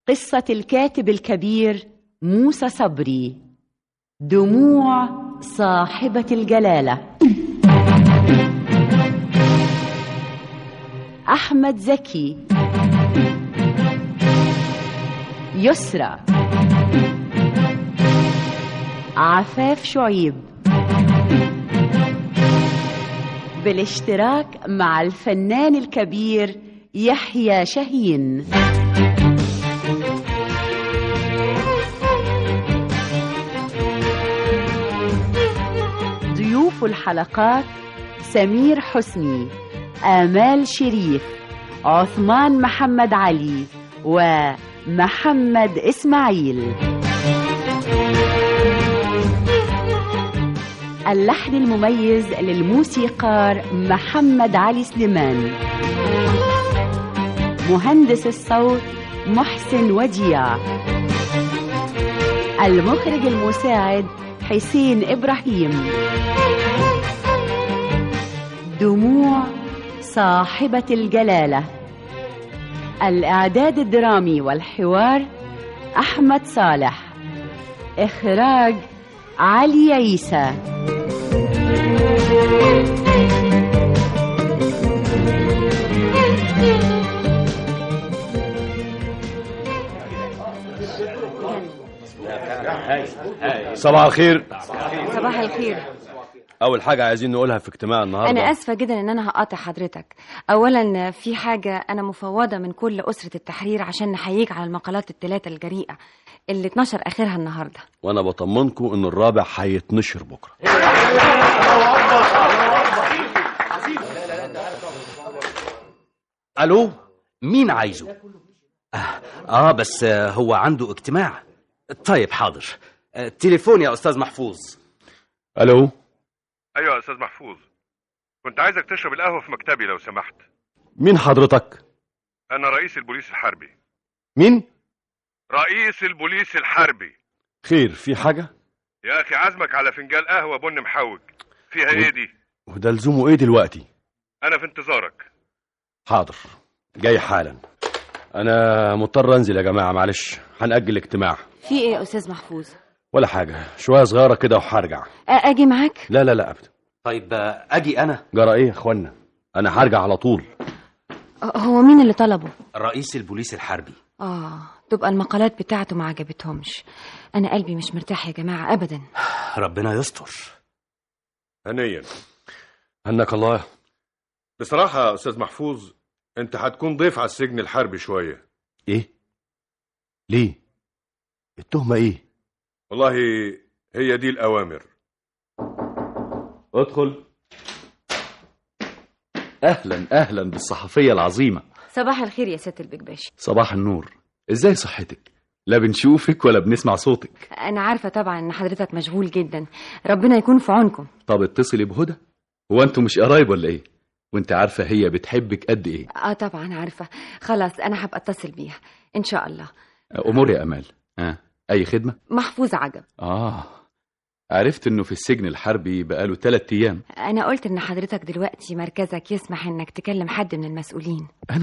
قصة الكاتب الكبير موسى صبري دموع صاحبة الجلالة أحمد زكي يسرى عفاف شعيب بالاشتراك مع الفنان الكبير يحيى شاهين ضيوف الحلقات سمير حسني آمال شريف عثمان محمد علي ومحمد إسماعيل اللحن المميز للموسيقار محمد علي سليمان مهندس الصوت محسن وديع المخرج المساعد حسين إبراهيم دموع صاحبة الجلالة الإعداد الدرامي والحوار أحمد صالح إخراج علي عيسى صباح الخير صباح الخير اول حاجه عايزين نقولها في اجتماع النهارده انا اسفه جدا ان انا هقاطع حضرتك اولا في حاجه انا مفوضه من كل اسره التحرير عشان نحييك على المقالات الثلاثه الجريئه اللي اتنشر اخرها النهارده وانا بطمنكم ان الرابع هيتنشر بكره الو مين عايزه آه, اه بس آه هو عنده اجتماع طيب حاضر آه تليفون يا استاذ محفوظ الو ايوه يا استاذ محفوظ كنت عايزك تشرب القهوه في مكتبي لو سمحت مين حضرتك انا رئيس البوليس الحربي مين رئيس البوليس الحربي خير في حاجه يا اخي عزمك على فنجان قهوه بن محوج فيها ايه دي وده لزومه ايه دلوقتي انا في انتظارك حاضر جاي حالا انا مضطر انزل يا جماعه معلش هنأجل الاجتماع في ايه يا استاذ محفوظ ولا حاجه شويه صغيره كده وهرجع آه اجي معاك لا لا لا ابدا طيب آه اجي انا جرى ايه يا اخوانا انا هرجع على طول آه هو مين اللي طلبه رئيس البوليس الحربي اه تبقى المقالات بتاعته ما عجبتهمش انا قلبي مش مرتاح يا جماعه ابدا ربنا يستر هنيا هنك الله بصراحه يا استاذ محفوظ انت هتكون ضيف على السجن الحربي شويه ايه ليه التهمه ايه والله هي دي الاوامر ادخل اهلا اهلا بالصحفيه العظيمه صباح الخير يا ست البكباشي صباح النور ازاي صحتك لا بنشوفك ولا بنسمع صوتك انا عارفه طبعا ان حضرتك مشغول جدا ربنا يكون في عونكم طب اتصلي بهدى هو انتوا مش قرايب ولا ايه وانت عارفه هي بتحبك قد ايه اه طبعا عارفه خلاص انا هبقى اتصل بيها ان شاء الله امور يا امال ها اي خدمه محفوظ عجب اه عرفت انه في السجن الحربي بقاله ثلاثة ايام انا قلت ان حضرتك دلوقتي مركزك يسمح انك تكلم حد من المسؤولين انا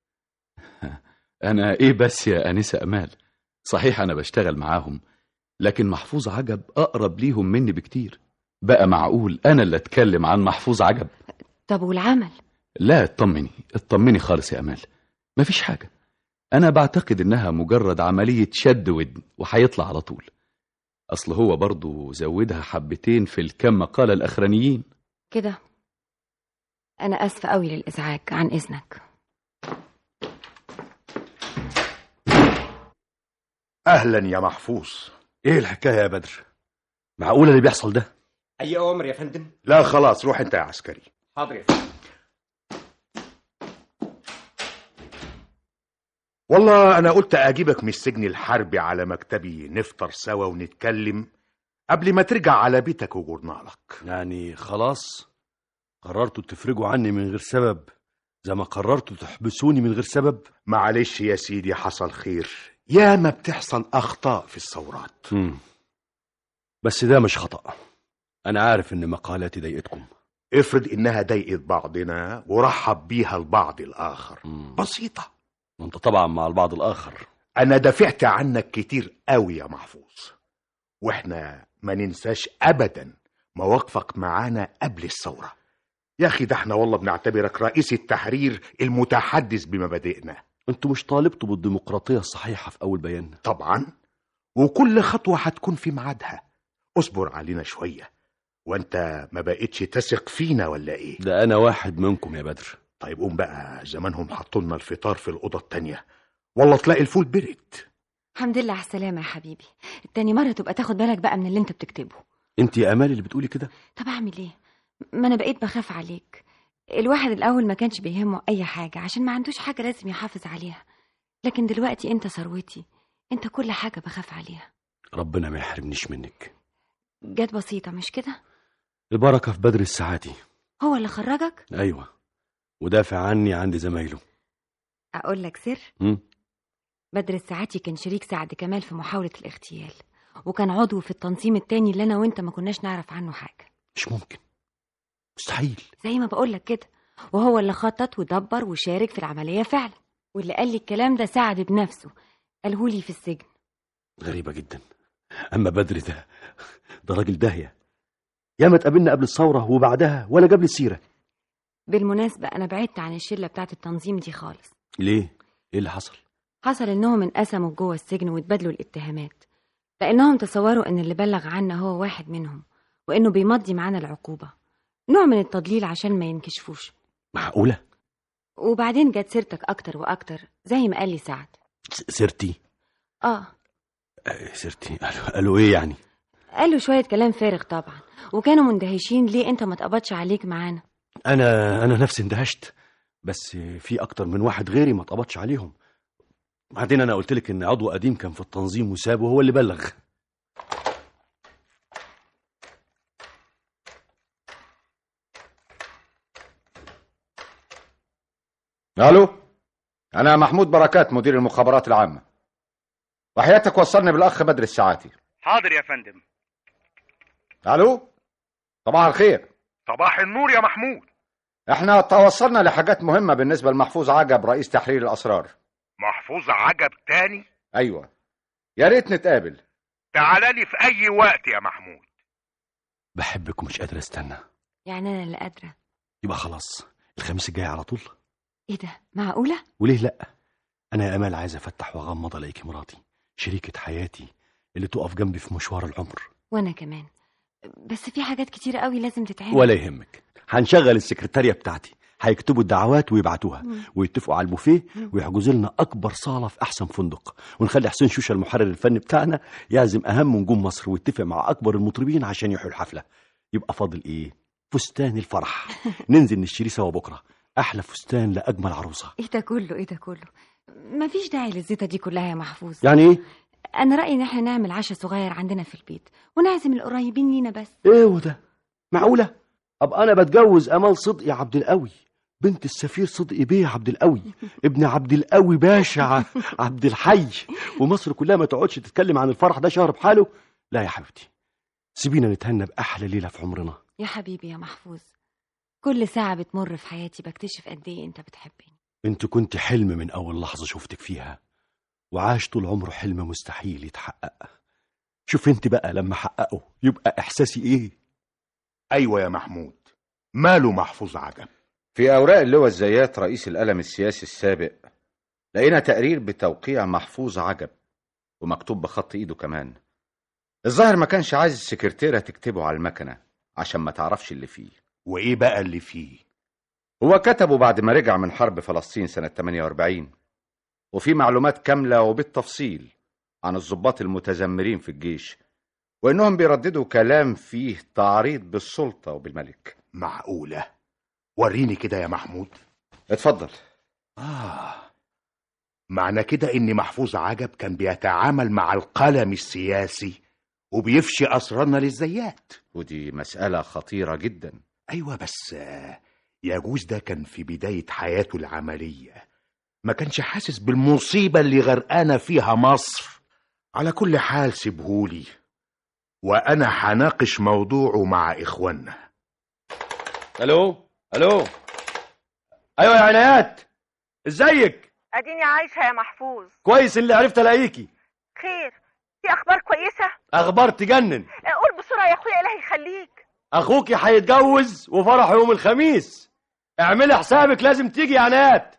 انا ايه بس يا انسه امال صحيح انا بشتغل معاهم لكن محفوظ عجب اقرب ليهم مني بكتير بقى معقول انا اللي اتكلم عن محفوظ عجب طب والعمل لا اطمني اطمني خالص يا امال مفيش حاجه انا بعتقد انها مجرد عمليه شد ودن وهيطلع على طول اصل هو برضه زودها حبتين في الكم مقاله الاخرانيين كده انا اسفه قوي للازعاج عن اذنك اهلا يا محفوظ ايه الحكايه يا بدر معقوله اللي بيحصل ده اي اوامر يا فندم لا خلاص روح انت يا عسكري حاضر يا فندم والله انا قلت اجيبك من السجن الحربي على مكتبي نفطر سوا ونتكلم قبل ما ترجع على بيتك وجورنالك يعني خلاص قررتوا تفرجوا عني من غير سبب زي ما قررتوا تحبسوني من غير سبب معلش يا سيدي حصل خير يا ما بتحصل اخطاء في الثورات مم. بس ده مش خطأ أنا عارف إن مقالاتي ضايقتكم افرض انها ضايقت بعضنا ورحب بيها البعض الاخر مم. بسيطه وأنت طبعا مع البعض الآخر انا دافعت عنك كتير قوي يا محفوظ واحنا ما ننساش ابدا مواقفك معانا قبل الثوره يا اخي ده احنا والله بنعتبرك رئيس التحرير المتحدث بمبادئنا انتوا مش طالبتوا بالديمقراطيه الصحيحه في اول بيان طبعا وكل خطوه هتكون في ميعادها اصبر علينا شويه وانت ما بقتش تثق فينا ولا ايه ده انا واحد منكم يا بدر طيب قوم بقى زمانهم حطوا لنا الفطار في الاوضه التانيه والله تلاقي الفول برد الحمد لله على السلامة يا حبيبي تاني مرة تبقى تاخد بالك بقى من اللي انت بتكتبه انت يا امال اللي بتقولي كده طب اعمل ايه ما انا بقيت بخاف عليك الواحد الاول ما كانش بيهمه اي حاجة عشان ما عندوش حاجة لازم يحافظ عليها لكن دلوقتي انت ثروتي انت كل حاجة بخاف عليها ربنا ما يحرمنيش منك جت بسيطة مش كده البركه في بدر الساعاتي هو اللي خرجك ايوه ودافع عني عند زمايله اقول لك سر مم. بدر الساعاتي كان شريك سعد كمال في محاولة الاغتيال وكان عضو في التنظيم التاني اللي انا وانت ما كناش نعرف عنه حاجة مش ممكن مستحيل زي ما بقولك كده وهو اللي خطط ودبر وشارك في العملية فعلا واللي قال لي الكلام ده سعد بنفسه قالهولي في السجن غريبه جدا اما بدر ده ده راجل داهيه ياما اتقابلنا قبل الثوره وبعدها ولا جاب لي السيره بالمناسبة أنا بعدت عن الشلة بتاعت التنظيم دي خالص ليه ايه اللي حصل حصل إنهم انقسموا جوه السجن واتبادلوا الاتهامات لأنهم تصوروا إن اللي بلغ عنا هو واحد منهم وإنه بيمضي معانا العقوبة نوع من التضليل عشان ما ينكشفوش معقوله وبعدين جت سيرتك أكتر وأكتر زي ما قال لي سعد س- سيرتي آه آه، سيرتي قالوا, قالوا ايه يعني قالوا شوية كلام فارغ طبعا وكانوا مندهشين ليه أنت ما تقبضش عليك معانا انا انا نفسي اندهشت بس في اكتر من واحد غيري ما اتقبضش عليهم بعدين انا قلت لك ان عضو قديم كان في التنظيم وسابه هو اللي بلغ الو انا محمود بركات مدير المخابرات العامه وحياتك وصلني بالاخ بدر الساعاتي حاضر يا فندم الو صباح الخير صباح النور يا محمود احنا توصلنا لحاجات مهمه بالنسبه لمحفوظ عجب رئيس تحرير الاسرار محفوظ عجب تاني ايوه يا ريت نتقابل تعال لي في اي وقت يا محمود بحبك ومش قادر استنى يعني أنا اللي قادرة يبقى خلاص الخميس الجاي على طول إيه ده معقولة؟ وليه لا انا يا امال عايز افتح واغمض الاقيكي مراتي شريكه حياتي اللي تقف جنبي في مشوار العمر وأنا كمان بس في حاجات كتيرة قوي لازم تتعمل ولا يهمك هنشغل السكرتارية بتاعتي هيكتبوا الدعوات ويبعتوها مم. ويتفقوا على البوفيه مم. ويحجزوا لنا اكبر صاله في احسن فندق ونخلي حسين شوشه المحرر الفني بتاعنا يعزم اهم نجوم مصر ويتفق مع اكبر المطربين عشان يحيوا الحفله يبقى فاضل ايه فستان الفرح ننزل نشتريه سوا بكره احلى فستان لاجمل عروسه إيه ده كله إيه ده كله مفيش داعي للزيطة دي كلها يا محفوظ يعني ايه أنا رأيي إن إحنا نعمل عشاء صغير عندنا في البيت ونعزم القريبين لينا بس ايه وده معقوله ابقى انا بتجوز امال صدقي عبد القوي بنت السفير صدقي بيه عبد القوي ابن عبد القوي باشا ع- عبد الحي ومصر كلها ما تقعدش تتكلم عن الفرح ده شهر بحاله لا يا حبيبتي سيبينا نتهنى باحلى ليله في عمرنا يا حبيبي يا محفوظ كل ساعة بتمر في حياتي بكتشف قد إيه أنت بتحبني انت كنت حلم من اول لحظه شفتك فيها وعاش طول عمره حلم مستحيل يتحقق شوف انت بقى لما حققه يبقى احساسي ايه ايوه يا محمود ماله محفوظ عجب في اوراق اللواء الزيات رئيس القلم السياسي السابق لقينا تقرير بتوقيع محفوظ عجب ومكتوب بخط ايده كمان الظاهر ما كانش عايز السكرتيرة تكتبه على المكنة عشان ما تعرفش اللي فيه وايه بقى اللي فيه هو كتبه بعد ما رجع من حرب فلسطين سنة 48 وفي معلومات كاملة وبالتفصيل عن الضباط المتذمرين في الجيش وإنهم بيرددوا كلام فيه تعريض بالسلطة وبالملك معقوله وريني كده يا محمود اتفضل آه معنى كده إن محفوظ عجب كان بيتعامل مع القلم السياسي وبيفشي أسرارنا للزيات ودي مسألة خطيرة جدا أيوة بس آه، يجوز ده كان في بداية حياته العملية ما كانش حاسس بالمصيبة اللي غرقانة فيها مصر على كل حال سيبهولي وأنا هناقش موضوعه مع إخواننا الو الو ايوه يا عنايات ازيك اديني عايشه يا محفوظ كويس اللي عرفت الاقيكي خير في اخبار كويسه اخبار تجنن قول بسرعه يا اخويا الله يخليك اخوكي هيتجوز وفرحه يوم الخميس اعملي حسابك لازم تيجي يا عناد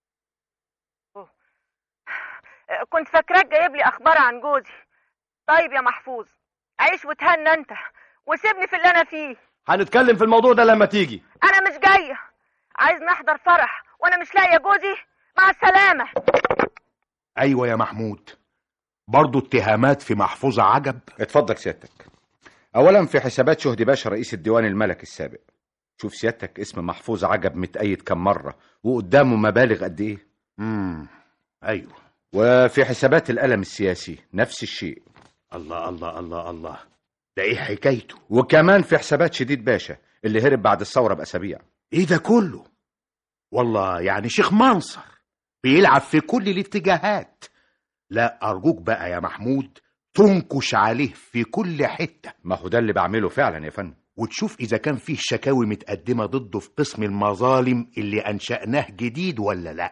كنت فاكراك جايب لي اخبار عن جوزي طيب يا محفوظ عيش وتهنى انت وسيبني في اللي انا فيه هنتكلم في الموضوع ده لما تيجي انا مش جايه عايز نحضر فرح وانا مش لاقيه جوزي مع السلامه ايوه يا محمود برضو اتهامات في محفوظة عجب اتفضل سيادتك اولا في حسابات شهدي باشا رئيس الديوان الملكي السابق شوف سيادتك اسم محفوظ عجب متأيد كم مرة وقدامه مبالغ قد ايه امم ايوه وفي حسابات الألم السياسي نفس الشيء الله الله الله الله ده ايه حكايته وكمان في حسابات شديد باشا اللي هرب بعد الثورة بأسابيع ايه ده كله والله يعني شيخ منصر بيلعب في كل الاتجاهات لا ارجوك بقى يا محمود تنكش عليه في كل حتة ما هو ده اللي بعمله فعلا يا فندم وتشوف إذا كان فيه شكاوي متقدمة ضده في قسم المظالم اللي أنشأناه جديد ولا لأ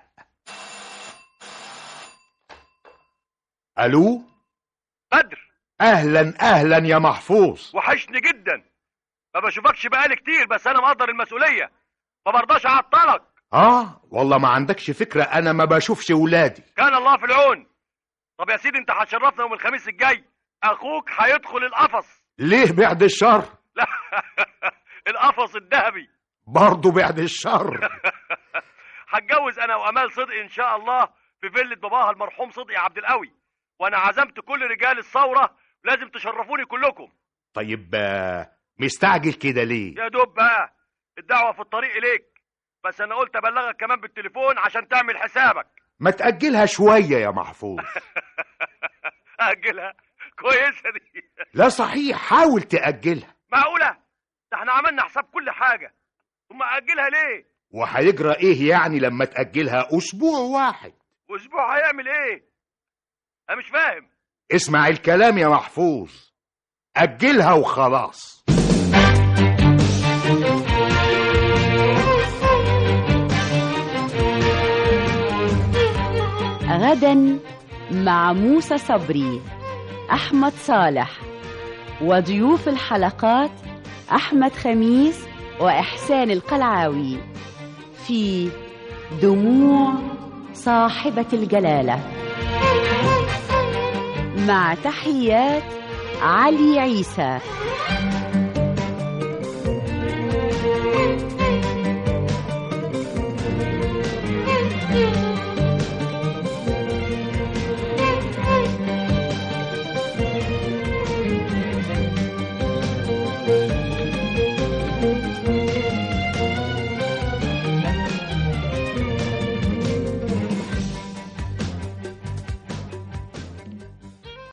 ألو بدر أهلا أهلا يا محفوظ وحشني جدا ما بشوفكش بقالي كتير بس انا مقدر المسؤوليه ما برضاش اعطلك آه والله ما عندكش فكرة أنا ما بشوفش ولادي كان الله في العون طب يا سيدي انت هتشرفنا يوم الخميس الجاي اخوك هيدخل القفص ليه بعد الشر لا القفص الذهبي برضه بعد الشر هتجوز انا وامال صدقي ان شاء الله في فيلة باباها المرحوم صدقي عبد القوي وانا عزمت كل رجال الثوره لازم تشرفوني كلكم طيب آه، مستعجل كده ليه يا دوب بقى الدعوه في الطريق اليك بس انا قلت ابلغك كمان بالتليفون عشان تعمل حسابك ما تأجلها شوية يا محفوظ اجلها كويسه دي لا صحيح حاول تأجلها معقوله ده احنا عملنا حساب كل حاجه ثم اجلها ليه وهيجرى ايه يعني لما تأجلها أسبوع واحد واسبوع هيعمل ايه انا مش فاهم اسمع الكلام يا محفوظ أجلها وخلاص غدا مع موسى صبري أحمد صالح وضيوف الحلقات أحمد خميس وإحسان القلعاوي في دموع صاحبة الجلالة مع تحيات علي عيسى